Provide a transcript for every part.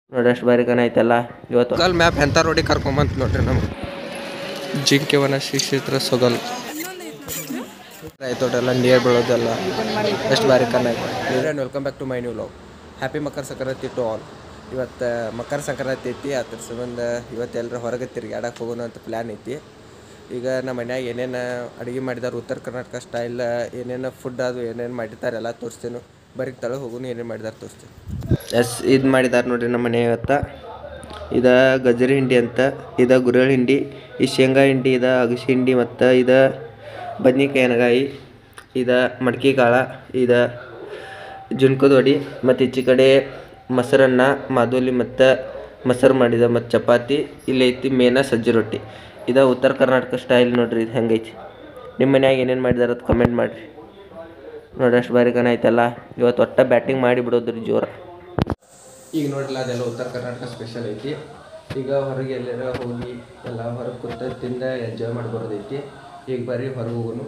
ನೋಡಿ ಎಷ್ಟು ಬಾರಿ ಕನ ಐತಲ್ಲ ಇವತ್ತು ಸೊಗಲ್ ಮ್ಯಾಪ್ ಎಂಥ ರೋಡಿಗೆ ಕರ್ಕೊಂಬಂತ ನೋಡ್ರಿ ನಮ್ಗೆ ಜಿಂಕೆವನ ಶ್ರೀ ಕ್ಷೇತ್ರ ಸೊಗಲ್ ಆಯ್ತೋಟೆಲ್ಲ ನೀರು ಬೀಳೋದೆಲ್ಲ ಎಷ್ಟು ಬಾರಿ ಕನ್ನ and welcome back to my new love happy Makara Sankranti to all ಇವತ್ತು ಮಕರ ಸಂಕ್ರಾಂತಿ ಐತಿ ಅದ್ರ ಸಂಬಂಧ ಇವತ್ತು ಎಲ್ಲರೂ ಹೊರಗೆ ತಿರುಗಾಡಕ್ಕೆ ಹೋಗೋಣ ಅಂತ ಪ್ಲ್ಯಾನ್ ಐತಿ ಈಗ ನಮ್ಮ ಮನ್ಯಾಗ ಏನೇನು ಅಡುಗೆ ಮಾಡಿದಾರೆ ಉತ್ತರ ಕರ್ನಾಟಕ ಸ್ಟೈಲ್ ಏನೇನು ಫುಡ್ ಅದು ಏನೇನು ಮಾಡಿದ್ದಾರೆ ಎಲ್ಲ ತೋರಿಸ್ತೇನೆ ಬರೀ ತಳ ಹೋಗೋನು ಏನೇನು ಮಾಡಿದಾರೆ ತೋರಿಸ್ತೇನೆ ಎಸ್ ಇದು ಮಾಡಿದಾರೆ ನೋಡ್ರಿ ನಮ್ಮ ಮನೆ ಇವತ್ತ ಇದ ಗಜರಿ ಹಿಂಡಿ ಅಂತ ಇದ ಗುರಳ್ ಹಿಂಡಿ ಈ ಶೇಂಗಾ ಹಿಂಡಿ ಇದ ಅಗಸಿ ಹಿಂಡಿ ಮತ್ತು ಇದ ಬದ್ನಿಕಾಯಿ ಎನಗಾಯಿ ಇದ ಮಡ್ಕಿ ಕಾಳ ಇದ ಜುನ್ಕದ ವಡಿ ಮತ್ತು ಈಚೆ ಕಡೆ ಮೊಸರನ್ನ ಮಾದೋಲಿ ಮತ್ತು ಮೊಸರು ಮಾಡಿದ ಮತ್ತು ಚಪಾತಿ ಇಲ್ಲಿ ಐತಿ ಮೇನ ಸಜ್ಜಿ ರೊಟ್ಟಿ ಇದ ಉತ್ತರ ಕರ್ನಾಟಕ ಸ್ಟೈಲ್ ನೋಡ್ರಿ ಇದು ಹೆಂಗೈತಿ ನಿಮ್ಮ ಮನ್ಯಾಗ ಏನೇನು ಮಾಡಿದಾರೆ ಅದು ಕಮೆಂಟ್ ಮಾಡಿರಿ ನೋಡಿ ಅಷ್ಟು ಬಾರಿ ಕನ ಐತಲ್ಲ ಇವತ್ತು ಒಟ್ಟ ಬ್ಯಾಟಿಂಗ್ ಮಾಡಿ ಬಿಡೋದ್ರಿ ಜೋರ ಈಗ ನೋಡ್ರಲ್ಲ ಅದೆಲ್ಲ ಉತ್ತರ ಕರ್ನಾಟಕ ಸ್ಪೆಷಲ್ ಐತಿ ಈಗ ಹೊರಗೆ ಎಲ್ಲಾರ ಹೋಗಿ ಎಲ್ಲ ಹೊರಗೆ ಕೂತ ತಿಂದ ಎಂಜಾಯ್ ಮಾಡಿ ಬರೋದೈತಿ ಈಗ ಬರ್ರಿ ಹೊರಗೆ ಹೋಗೋನು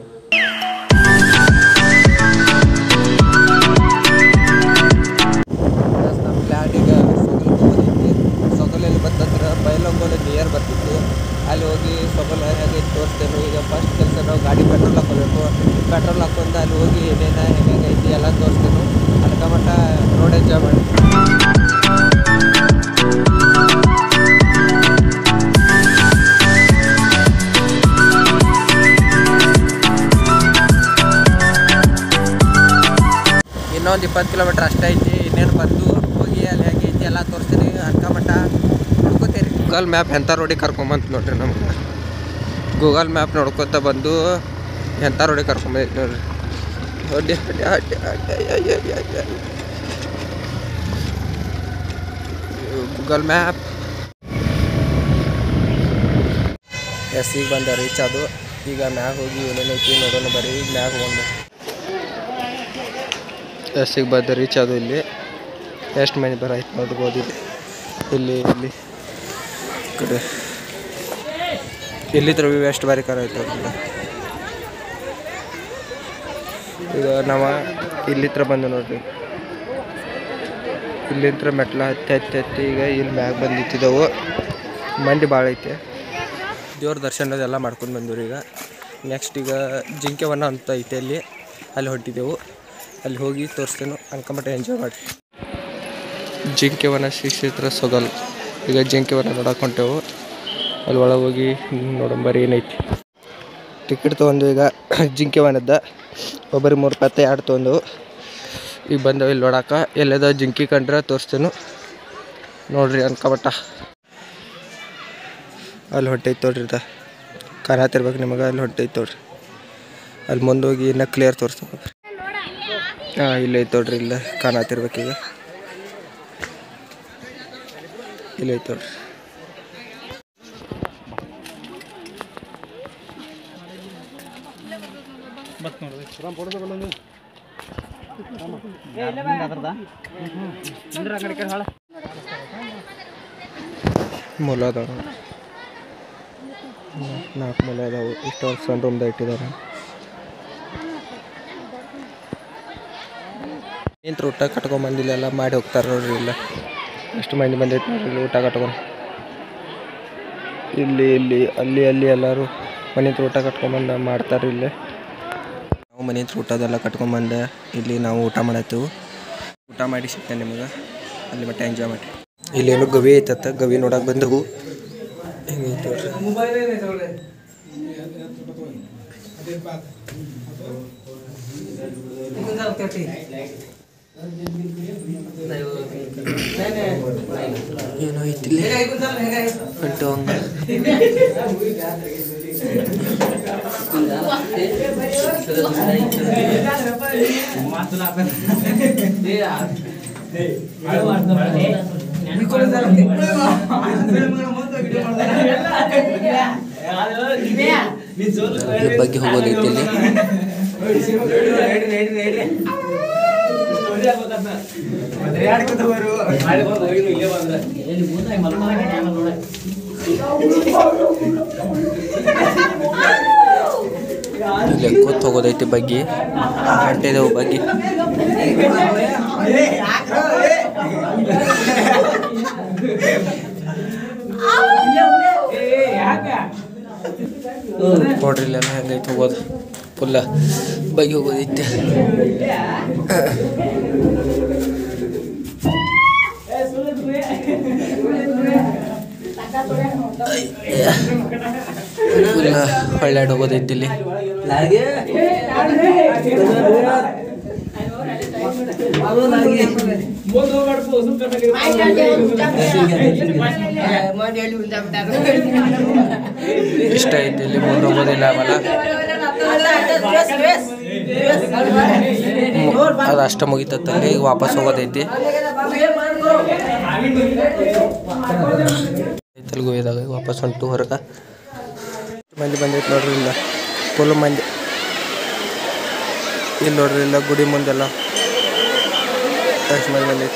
ನಮ್ಮ ಪ್ಲ್ಯಾನ್ ಈಗ ಸೊಗಲ್ ಹೋಗೋದೈತಿ ಸೊಗಲಲ್ಲಿ ಬಂತಂದ್ರೆ ಬೈಲೊಂಗೋಲ ನಿಯರ್ ಬರ್ತಿತ್ತು ಅಲ್ಲಿ ಹೋಗಿ ಸೊಗಲ್ ಹೇಗೆ ತೋರಿಸ್ತೇನೆ ಈಗ ಫಸ್ಟ್ ಕೆಲಸ ನಾವು ಗಾಡಿ ಪೆಟ್ರೋಲ್ ಹಾಕೋಬೇಕು ಪೆಟ್ರೋಲ್ ಹಾಕೊಂಡು ಅಲ್ಲಿ ಹೋಗಿ ಏನೇನು ಹೆಂಗೆ ಐತಿ ಎಲ್ಲ ತೋರಿಸ್ತೇನೆ ಅಲ್ಕ ಮಟ್ಟ ರೋಡ್ ಎಂಜಾಯ್ ಮಾಡಿ ಇನ್ನೊಂದು ಇಪ್ಪತ್ತು ಕಿಲೋಮೀಟ್ರ್ ಅಷ್ಟೇ ಐತಿ ಇನ್ನೇನು ಬಂದು ಹೋಗಿ ಅಲ್ಲಿ ಹೇಗೆ ಐತಿ ಎಲ್ಲ ತೋರಿಸ್ತೀನಿ ಅನ್ಕಮಟ್ಟ ನೋಡ್ಕೋತೀರಿ ಗೂಗಲ್ ಮ್ಯಾಪ್ ಎಂಥ ರೋಡಿಗೆ ಕರ್ಕೊಂಬಂತ ನೋಡ್ರಿ ನಮ್ಗೆ ಗೂಗಲ್ ಮ್ಯಾಪ್ ನೋಡ್ಕೊತ ಬಂದು ಎಂಥ ರೋಡಿಗೆ ಕರ್ಕೊಂಬಂದೈತಿ ನೋಡ್ರಿ ಹೊಡಿ ಹೊಡಿ ಹೊಡಿ ಹೊಡಿ ಗೂಗಲ್ ಮ್ಯಾಪ್ ಎಸ್ ಈಗ ಬಂದ ರೀಚ್ ಅದು ಈಗ ಮ್ಯಾಗ ಹೋಗಿ ಏನೇನು ಐತಿ ನೋಡೋಣ ಬರ್ರಿ ಈಗ ಮ್ಯಾಗ ಹೋಗೋಣ ಎಸ್ಸಿಗೆ ಬಂದ ರೀಚ್ ಅದು ಇಲ್ಲಿ ಎಷ್ಟು ಮನೆ ಬರ ಆಯ್ತು ನೋಡ್ಬೋದು ಇಲ್ಲಿ ಇಲ್ಲಿ ಇಲ್ಲಿ ಈ ಕಡೆ ಇಲ್ಲಿದ್ರ ವ್ಯೂ ಎಷ್ಟು ಬಾರಿ ಕರ ಆಯ್ತು ಅವ್ರಿಗೆ. ಈಗ ನಾವು ಇಲ್ಲಿತ್ರ ಬಂದು ನೋಡ್ರಿ ಇಲ್ಲಿಂತ್ರ ಮೆಟ್ಲ ಹತ್ತಿ ಹತ್ತಿ ಹತ್ತಿ ಈಗ ಇಲ್ಲಿ ಮ್ಯಾಗ ಬಂದಿತ್ತಿದ್ದವು ಮಂದಿ ಭಾಳ ಐತೆ ದೇವ್ರ ದರ್ಶನ ಅದೆಲ್ಲ ಮಾಡ್ಕೊಂಡು ಬಂದವ್ರು ಈಗ ನೆಕ್ಸ್ಟ್ ಈಗ ಜಿಂಕೆವನ ಅಂತ ಐತೆ ಅಲ್ಲಿ ಅಲ್ಲಿ ಹೊಂಟಿದ್ದೆವು ಅಲ್ಲಿ ಹೋಗಿ ತೋರಿಸ್ತೇನೆ ಅನ್ಕೊಂಬಿಟ್ಟು ಎಂಜಾಯ್ ಮಾಡಿರಿ ಜಿಂಕೆವನ ಶ್ರೀ ಕ್ಷೇತ್ರ ಸೊಗಲ್ ಈಗ ಜಿಂಕೆವನ ನೋಡಕ್ಕೆ ಹೊಂಟೆವು ಅಲ್ಲಿ ಒಳಗೆ ಹೋಗಿ ನೋಡಂಬರಿ ಏನೈತಿ ಟಿಕೆಟ್ ತೊಗೊಂಡು ಈಗ ಜಿಂಕೆವನದ ಒಬ್ಬರಿಗೆ ಮೂರು ರೂಪಾಯಿ ಎರಡು ತೊಗೊಂಡು ಈಗ ಬಂದವು ಇಲ್ಲಿ ನೋಡಕ್ಕೆ ಎಲ್ಲದ ಜಿಂಕಿ ಕಂಡ್ರೆ ತೋರಿಸ್ತೇನೆ ನೋಡ್ರಿ ಅನ್ಕೊಬಟ್ಟ ಅಲ್ಲಿ ಹೊಟ್ಟೈತೆ ನೋಡ್ರಿ ಇದ ಕಾಣತಿರ್ಬೇಕು ನಿಮಗೆ ಅಲ್ಲಿ ಹೊಟ್ಟೈತೆ ನೋಡ್ರಿ ಅಲ್ಲಿ ಮುಂದೆ ಹೋಗಿ ಇನ್ನೂ ಕ್ಲಿಯರ್ ತೋರಿಸ್ಬೇಕು ಹಾಂ ಇಲ್ಲೇ ಐತೆ ನೋಡ್ರಿ ಇಲ್ಲ ಕಾಣತಿರ್ಬೇಕೀಗ ಇಲ್ಲೇ ಐತೆ ನೋಡ್ರಿ ಮೊಲ ಅದಾವ ನಾಲ್ಕು ಮೊಲ ಅದಾವು ಇಷ್ಟೊಂದು ಸಣ್ಣ ರೂಮ್ದಾಗ ಇಟ್ಟಿದ್ದಾರೆ ನಿಂತ್ರ ಊಟ ಕಟ್ಕೊಂಬಂದಿಲ್ಲ ಎಲ್ಲ ಮಾಡಿ ಹೋಗ್ತಾರೆ ನೋಡ್ರಿ ಇಲ್ಲ ಎಷ್ಟು ಮಂದಿ ಬಂದೈತೆ ನೋಡ್ರಿ ಇಲ್ಲಿ ಊಟ ಕಟ್ಕೊಂಡು ಇಲ್ಲಿ ಇಲ್ಲಿ ಅಲ್ಲಿ ಅಲ್ಲಿ ಎಲ್ಲರೂ ಮನೆ ಹತ್ರ ಊಟ ಕಟ್ಕೊಂಬಂದು ಮಾಡ್ತಾರೆ ಇಲ್ಲಿ ನಾವು ಮನೆ ಹತ್ರ ಊಟದೆಲ್ಲ ಕಟ್ಕೊಂಬಂದು ಇಲ್ಲಿ ನಾವು ಊಟ ಮಾಡತ್ತೀವಿ ಊಟ ಮಾಡಿ ಸಿಗ್ತೇನೆ ನಿಮಗೆ ಅಲ್ಲಿ ಮಟ್ಟ ಎಂಜಾಯ್ ಮಾಡಿ ಇಲ್ಲೇನು ಗವಿ ಐತತ್ತ ಗವಿ ನೋಡಕ್ಕೆ ಬಂದೆವು ಹೆಂಗೈತೆ ನೋಡ್ರಿ ಏನೋ ಐತಿಲ್ಲಿ ಹೊಂಟು ಹಂಗ ಇದ್ರ ಬಗ್ಗೆ ಹೋಗೋದೈತಿ ಇಲ್ಲಿ ಇಲ್ಲಿ ಕೂತ್ ಹೋಗೋದೈತಿ ಬಗ್ಗಿ ಹೊಂಟಿದೆವು ಬಗ್ಗಿ ನೋಡ್ರಿ ಇಲ್ಲೆಲ್ಲ ಹೆಂಗೈತೆ ಹೋಗೋದು ಫುಲ್ಲ ಬೈಕ್ ಹೋಗೋದೈತೆ ಫುಲ್ಲ ಹೊಳ್ಳಾಡ್ ಹೋಗೋದೈತಿ ಇಲ್ಲಿ ಇಷ್ಟ ಐತಿ ಇಲ್ಲಿ ಮುಂದೆ ಹೋಗೋದಿಲ್ಲ ಅವಲ್ಲ ಅದು ಅಷ್ಟ ಮುಗಿತತ್ತಲ್ಲಿ ಈಗ ವಾಪಸ್ ಹೋಗೋದೈತಿ ತೆಲುಗು ಇದಾಗ ಈಗ ವಾಪಸ್ ಹೊಂಟು ಹೊರಗೆ ಮಂದಿ ಬಂದೈತಿ ನೋಡ್ರಿ ಇಲ್ಲ ಫುಲ್ ಮಂದಿ ಇಲ್ಲಿ ನೋಡ್ರಿ ಇಲ್ಲ ಗುಡಿ ಮುಂದೆಲ್ಲ ಎಷ್ಟು ಮಂದಿ ಬಂದೈತಿ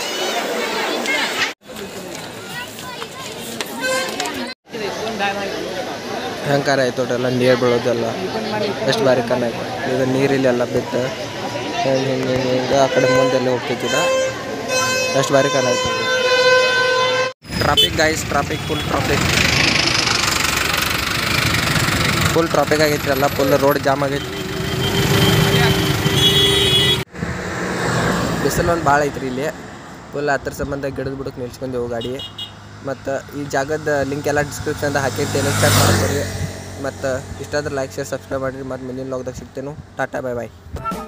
ಹೆಂಗಾರ ಆಯ್ತು ನೋಡ್ರೆಲ್ಲ ನೀರು ಬೀಳೋದೆಲ್ಲ ಎಷ್ಟು ಬಾರಿ ಕಣ್ಣಾಯ್ತು ಈಗ ನೀರಿಲ್ಲೆಲ್ಲ ಬಿಟ್ಟು ಹಿಂಗೆ ಹಿಂಗೆ ಹಿಂಗೆ ಹಿಂಗೆ ಆ ಕಡೆ ಮುಂದೆಲ್ಲ ಹೋಗ್ತಿದ್ದ ಎಷ್ಟು ಬಾರಿ ಕಣ್ಣಾಯ್ತು traffic guys traffic full traffic full traffic ಆಗೈತ್ರಿ ಎಲ್ಲ ಫುಲ್ ರೋಡ್ ಜಾಮ್ ಆಗೈತಿ ಬಿಸಿಲು ಒಂದು ಭಾಳ ಐತ್ರಿ ಇಲ್ಲಿ ಫುಲ್ ಹತ್ರ ಸಂಬಂಧ ಗಿಡದ ಬಿಡಕ್ಕೆ ನಿಲ್ಸ್ಕೊಂಡೆವು ಗಾಡಿ ಮತ್ತು ಈ ಜಾಗದ ಲಿಂಕ್ ಎಲ್ಲ ಡಿಸ್ಕ್ರಿಪ್ಷನ್ದಾಗ ಹಾಕಿರ್ತೇನೆ ಚೆಕ್ ಮಾಡ್ಕೊರಿ ಮತ್ತು ಇಷ್ಟಾದ್ರೆ ಲೈಕ್ ಶೇರ್ ಸಬ್ಸ್ಕ್ರೈಬ್ ಮಾಡಿರಿ ಮತ್ತು ಮುಂದಿನ ಲಾಗ್ದಾಗ ಸಿಗ್ತೇನೆ ಟಾಟಾ ಬೈ ಬಾಯ್